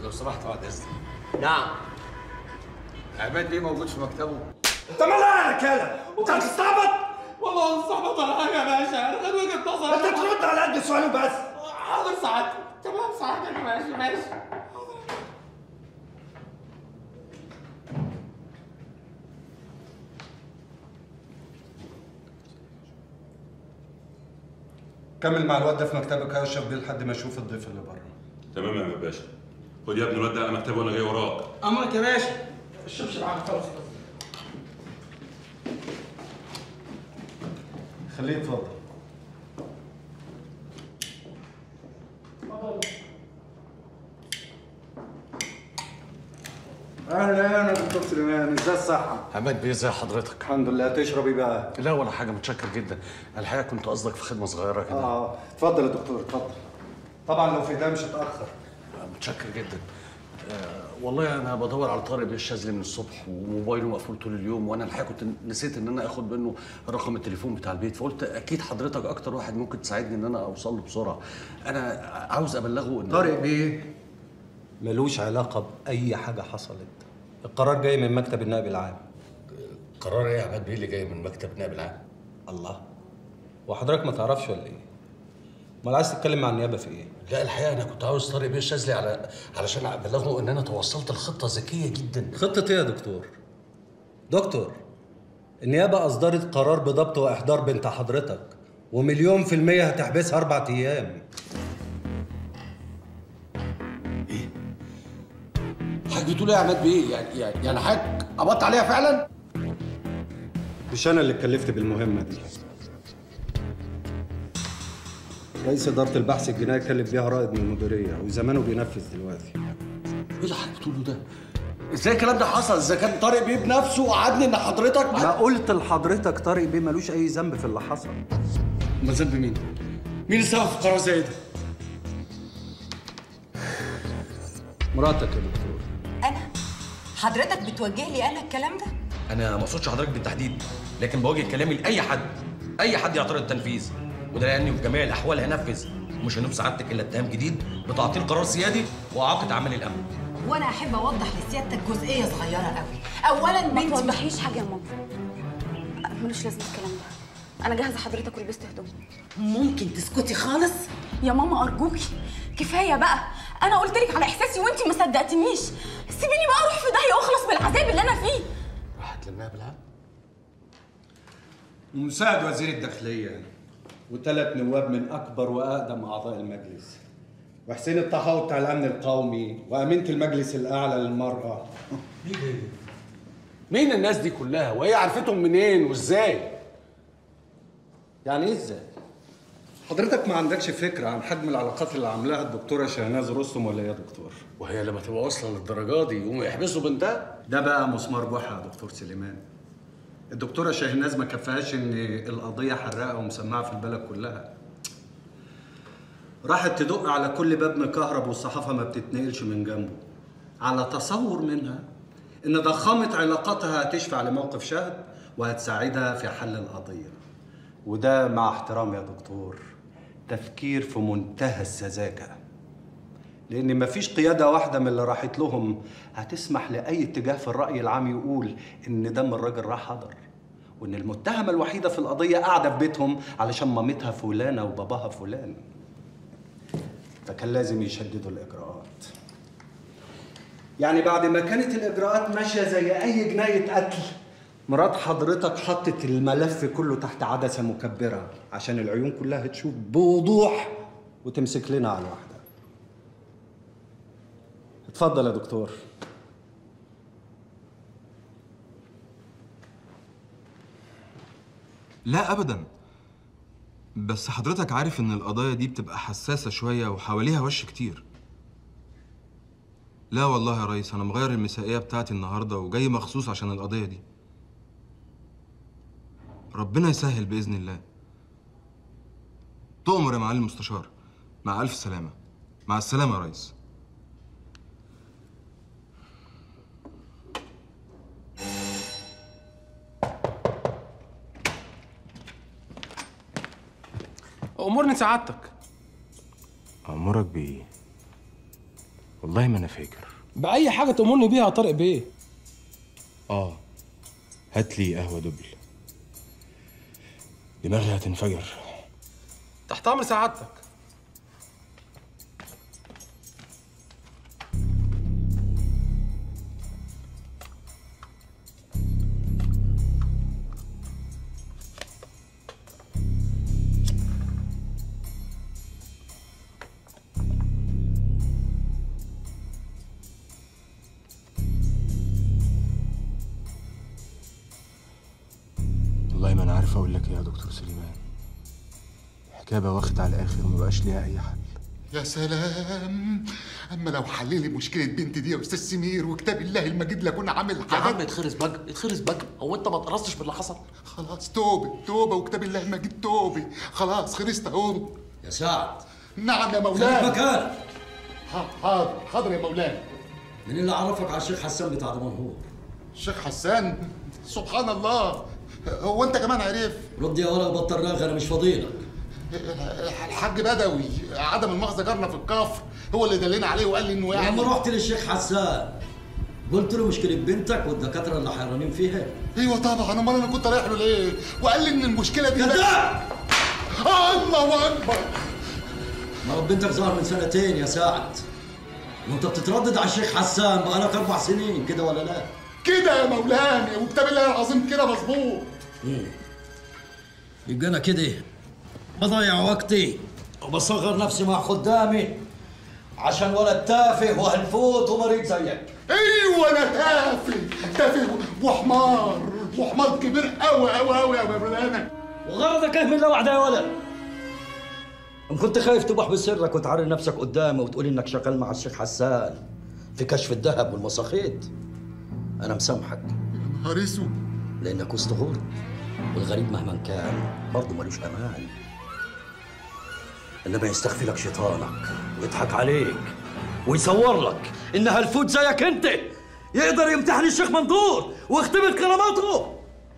لو سمحت بعد اذنك نعم عماد بيه موجود في مكتبه انت مالها يا رجاله انت هتستعبط والله مستعبط ولا حاجه يا باشا انا خد وجهه نظر انت ترد على قد سؤاله بس حاضر سعادتك تمام سعادتك ماشي ماشي كمل مع الواد ده في مكتبك يا اشرف بيه لحد ما اشوف الضيف اللي بره تمام يا عم باشا خد يا ابني الواد ده على مكتبه وانا جاي وراك امرك يا باشا الشبشب على الفوز خليه يتفضل اهلا يا دكتور سليمان ازاي الصحه؟ عماد بيه ازي حضرتك الحمد لله تشربي بقى لا ولا حاجه متشكر جدا الحقيقه كنت قصدك في خدمه صغيره كده اه اتفضل يا دكتور اتفضل طبعا لو في ده مش هتاخر متشكر جدا آه والله انا بدور على طارق بيه الشاذلي من الصبح وموبايله مقفول طول اليوم وانا الحقيقه كنت نسيت ان انا اخد منه رقم التليفون بتاع البيت فقلت اكيد حضرتك اكتر واحد ممكن تساعدني ان انا اوصل له بسرعه انا عاوز ابلغه ان طارق بيه ملوش علاقه باي حاجه حصلت القرار جاي من مكتب النائب العام قرار ايه يا عماد بيه اللي جاي من مكتب نائب العام الله وحضرتك ما تعرفش ولا ايه امال عايز تتكلم مع النيابه في ايه لا الحقيقه انا كنت عاوز طارق بيه الشاذلي على علشان ابلغه ان انا توصلت لخطه ذكيه جدا خطه ايه يا دكتور دكتور النيابه اصدرت قرار بضبط واحضار بنت حضرتك ومليون في المية هتحبسها أربع أيام حاج بتقول ايه يا عماد بيه يعني يعني يعني حاج قبضت عليها فعلا مش أنا اللي اتكلفت بالمهمة دي رئيس إدارة البحث الجنائي كلف بيها رائد من المديرية وزمانه بينفذ دلوقتي ايه اللي حضرتك بتقوله ده ازاي الكلام ده حصل اذا كان طارق بيه بنفسه وعدني ان حضرتك ما قلت لحضرتك طارق بيه ملوش أي ذنب في اللي حصل ما ذنب مين مين السبب في قرار زي ده مراتك يا دكتور انا حضرتك بتوجه لي انا الكلام ده انا ما اقصدش حضرتك بالتحديد لكن بوجه كلامي لاي حد اي حد يعترض التنفيذ وده لاني في جميع الاحوال هنفذ ومش هنوب سعادتك الا اتهام جديد بتعطيل قرار سيادي واعاقه اعمال الامن وانا احب اوضح لسيادتك جزئيه صغيره قوي اولا ما بنتي توضحيش حاجه يا ماما ملوش لازمه الكلام ده انا جاهزه حضرتك ولبست هدوم ممكن تسكتي خالص يا ماما ارجوكي كفايه بقى انا قلت لك على احساسي وانتي ما صدقتنيش سيبيني بقى اروح في داهيه واخلص من العذاب اللي انا فيه راحت للنائب العام ومساعد وزير الداخلية وثلاث نواب من أكبر وأقدم أعضاء المجلس وحسين الطحاوي بتاع الأمن القومي وأمينة المجلس الأعلى للمرأة مين الناس دي كلها وهي عرفتهم منين وازاي يعني إيه إزاي؟ حضرتك ما عندكش فكرة عن حجم العلاقات اللي عاملاها الدكتورة شهناز رستم ولا إيه يا دكتور؟ وهي لما تبقى واصله للدرجه دي يقوموا يحبسوا بنتها ده بقى مسمار جحا يا دكتور سليمان الدكتورة شاهناز ما كفاهاش ان القضية حراقة ومسمعة في البلد كلها راحت تدق على كل باب مكهرب والصحافة ما بتتنقلش من جنبه على تصور منها ان ضخامة علاقاتها هتشفع لموقف شهد وهتساعدها في حل القضية وده مع احترامي يا دكتور تفكير في منتهى السذاجة لان مفيش قياده واحده من اللي راحت لهم هتسمح لاي اتجاه في الراي العام يقول ان دم الراجل راح حضر وان المتهمه الوحيده في القضيه قاعده في بيتهم علشان مامتها فلانه وباباها فلان فكان لازم يشددوا الاجراءات يعني بعد ما كانت الاجراءات ماشيه زي اي جنايه قتل مرات حضرتك حطت الملف كله تحت عدسه مكبره عشان العيون كلها تشوف بوضوح وتمسك لنا على الواحده اتفضل يا دكتور لا ابدا بس حضرتك عارف ان القضايا دي بتبقى حساسة شوية وحواليها وش كتير لا والله يا ريس انا مغير المسائية بتاعتي النهاردة وجاي مخصوص عشان القضية دي ربنا يسهل بإذن الله تؤمر يا معالي المستشار مع ألف سلامة مع السلامة يا ريس امورني سعادتك أمرك بإيه؟ والله ما انا فاكر باي حاجه تأمرني بيها يا طارق بيه اه هات لي قهوه دبل دماغي هتنفجر تحت امر سعادتك والله ما انا عارف اقول لك ايه يا دكتور سليمان الحكايه بقى واخد على الاخر وما بقاش ليها اي حل يا سلام اما لو حللي مشكله بنتي دي يا استاذ سمير وكتاب الله المجيد لكون عامل يا عم حاجات اتخرس بقى اتخرس بقى هو انت ما اتقرصتش باللي حصل خلاص توبه توبه وكتاب الله المجيد توبه خلاص خلصت اهو يا سعد نعم يا خليك مولانا مكانك ح- حاضر حاضر يا مولانا مين اللي عرفك على الشيخ حسان بتاع دمنهور الشيخ حسان سبحان الله هو انت كمان عرف رد يا ولد بطل رغي انا مش فاضيلك الحاج بدوي عدم المؤاخذه جارنا في الكفر هو اللي دلنا عليه وقال لي انه يعني لما رحت للشيخ حسان قلت له مشكله بنتك والدكاتره اللي حيرانين فيها ايوه طبعا امال انا كنت رايح له ليه وقال لي ان المشكله دي كذاب الله اكبر ما هو بنتك ظهر من سنتين يا سعد وانت بتتردد على الشيخ حسان بقالك اربع سنين كده ولا لا؟ كده يا مولانا وكتاب الله العظيم كده مظبوط يبقى انا كده بضيع وقتي وبصغر نفسي مع خدامي عشان ولد تافه وهنفوت ومريض زيك ايوه انا تافه تافه وحمار وحمار كبير قوي قوي قوي يا مولانا وغرضك ايه من لوحده يا ولد؟ ان كنت خايف تبح بسرك وتعري نفسك قدامي وتقول انك شغال مع الشيخ حسان في كشف الذهب والمساخيط انا مسامحك نهار اسود لانك وسط غرب والغريب مهما كان برضه ملوش امان انما يستخفي لك شيطانك ويضحك عليك ويصور لك ان هالفوت زيك انت يقدر يمتحن الشيخ منظور ويختبر كراماته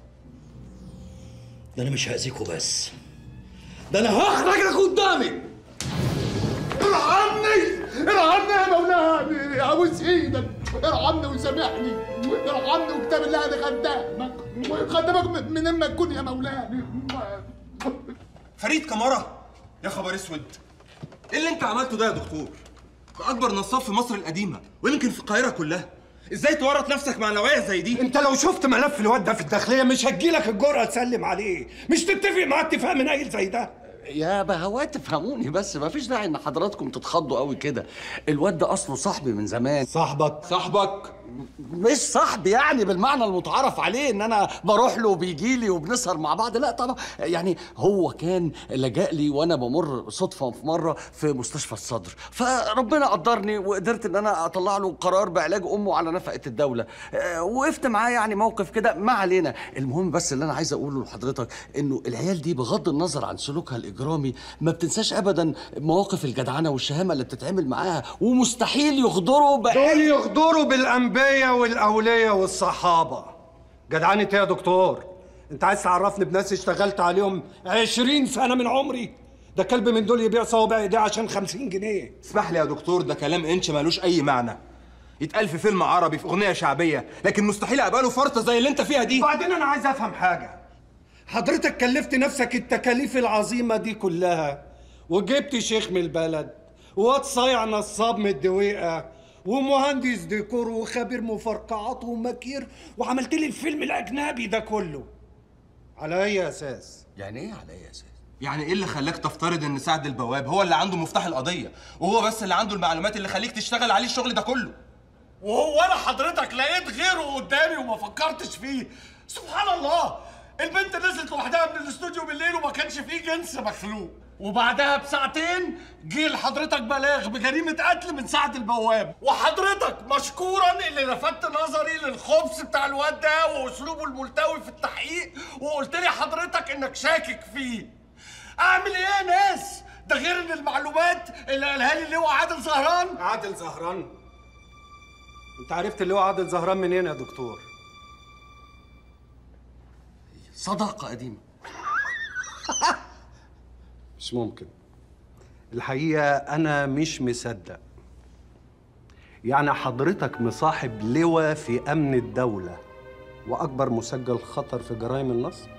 ده انا مش هاذيك وبس ده انا هخرجك قدامي ارحمني ارحمني يا مولانا ابوس ايدك ارحمني وسامحني ارحمني وكتاب الله انا خدامك وخدامك من اما تكون يا مولانا فريد كمرة يا خبر اسود ايه اللي انت عملته ده يا دكتور ده اكبر نصاب في مصر القديمه ويمكن في القاهره كلها ازاي تورط نفسك مع نوعيه زي دي انت لو شفت ملف الواد ده في الداخليه مش هتجيلك الجرأه تسلم عليه مش تتفق معاه اتفاق من قايل زي ده يا بهوات تفهموني بس ما فيش داعي ان حضراتكم تتخضوا قوي كده الواد ده اصله صاحبي من زمان صاحبك صاحبك مش صاحبي يعني بالمعنى المتعارف عليه ان انا بروح له وبيجي لي وبنسهر مع بعض لا طبعا يعني هو كان لجأ لي وانا بمر صدفه في مره في مستشفى الصدر فربنا قدرني وقدرت ان انا اطلع له قرار بعلاج امه على نفقه الدوله آه، وقفت معاه يعني موقف كده ما علينا المهم بس اللي انا عايز اقوله لحضرتك انه العيال دي بغض النظر عن سلوكها الاجرامي ما بتنساش ابدا مواقف الجدعنه والشهامه اللي بتتعمل معاها ومستحيل يغدروا دول بأي يغدروا بالانبياء والاولياء والصحابه جدعانة إيه يا دكتور انت عايز تعرفني بناس اشتغلت عليهم عشرين سنه من عمري ده كلب من دول يبيع صوابع ايديه عشان خمسين جنيه اسمح لي يا دكتور ده كلام انش ملوش اي معنى يتقال في فيلم عربي في اغنيه شعبيه لكن مستحيل اقبله فرطه زي اللي انت فيها دي وبعدين انا عايز افهم حاجه حضرتك كلفت نفسك التكاليف العظيمه دي كلها وجبت شيخ من البلد وواد صايع نصاب من الدويقه ومهندس ديكور وخبير مفرقعات ومكير وعملت لي الفيلم الاجنبي ده كله على اي اساس يعني ايه على اي اساس يعني ايه اللي خلاك تفترض ان سعد البواب هو اللي عنده مفتاح القضيه وهو بس اللي عنده المعلومات اللي خليك تشتغل عليه الشغل ده كله وهو انا حضرتك لقيت غيره قدامي وما فكرتش فيه سبحان الله البنت نزلت لوحدها من الاستوديو بالليل وما كانش فيه جنس مخلوق وبعدها بساعتين جه لحضرتك بلاغ بجريمة قتل من سعد البواب وحضرتك مشكورا اللي لفت نظري للخبث بتاع الواد ده واسلوبه الملتوي في التحقيق وقلت لي حضرتك انك شاكك فيه اعمل ايه يا ناس ده غير ان المعلومات اللي قالها لي اللي هو عادل زهران عادل زهران انت عرفت اللي هو عادل زهران منين يا دكتور صداقه قديمه مش ممكن الحقيقة أنا مش مصدق يعني حضرتك مصاحب لواء في امن الدوله واكبر مسجل خطر في جرائم النصب